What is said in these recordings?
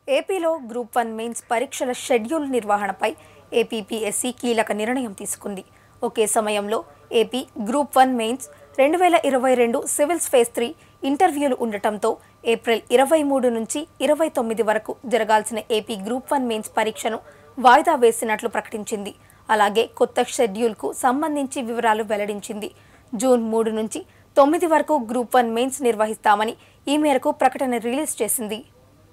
ఏపీలో group one mains పరీక్షల schedule నిర్వహణపై ఏపీపీఎస్సీ కీలక నిర్ణయం తీసుకుంది ఒకే సమయంలో ఏపీ గ్రూప్ వన్ మెయిన్స్ రెండు వేల ఇరవై రెండు సివిల్స్ ఫేజ్ త్రీ ఇంటర్వ్యూలు ఉండటంతో ఏప్రిల్ ఇరవై మూడు నుంచి ఇరవై తొమ్మిది వరకు జరగాల్సిన ఏపీ గ్రూప్ వన్ మెయిన్స్ పరీక్షను వాయిదా వేసినట్లు ప్రకటించింది అలాగే కొత్త షెడ్యూల్కు సంబంధించి వివరాలు వెల్లడించింది జూన్ మూడు నుంచి తొమ్మిది వరకు గ్రూప్ వన్ మెయిన్స్ నిర్వహిస్తామని ఈ మేరకు ప్రకటన రిలీజ్ చేసింది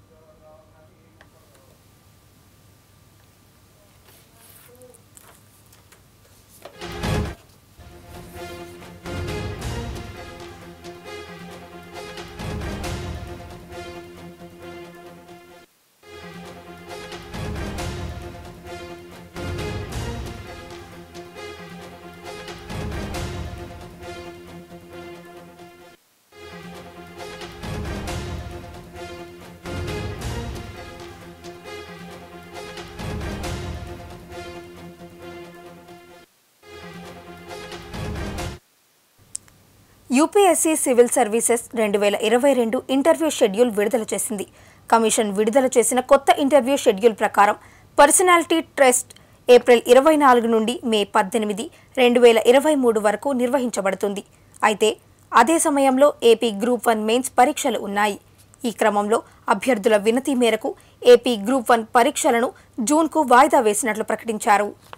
యూపీఎస్సీ సివిల్ సర్వీసెస్ రెండు వేల ఇరవై రెండు ఇంటర్వ్యూ షెడ్యూల్ విడుదల చేసింది కమిషన్ విడుదల చేసిన కొత్త ఇంటర్వ్యూ షెడ్యూల్ ప్రకారం పర్సనాలిటీ టెస్ట్ ఏప్రిల్ ఇరవై నాలుగు నుండి మే పద్దెనిమిది రెండు వేల ఇరవై మూడు వరకు నిర్వహించబడుతుంది అయితే అదే సమయంలో ఏపీ గ్రూప్ వన్ మెయిన్స్ పరీక్షలు ఉన్నాయి ఈ క్రమంలో అభ్యర్థుల వినతి మేరకు ఏపీ గ్రూప్ వన్ పరీక్షలను జూన్కు వాయిదా వేసినట్లు ప్రకటించారు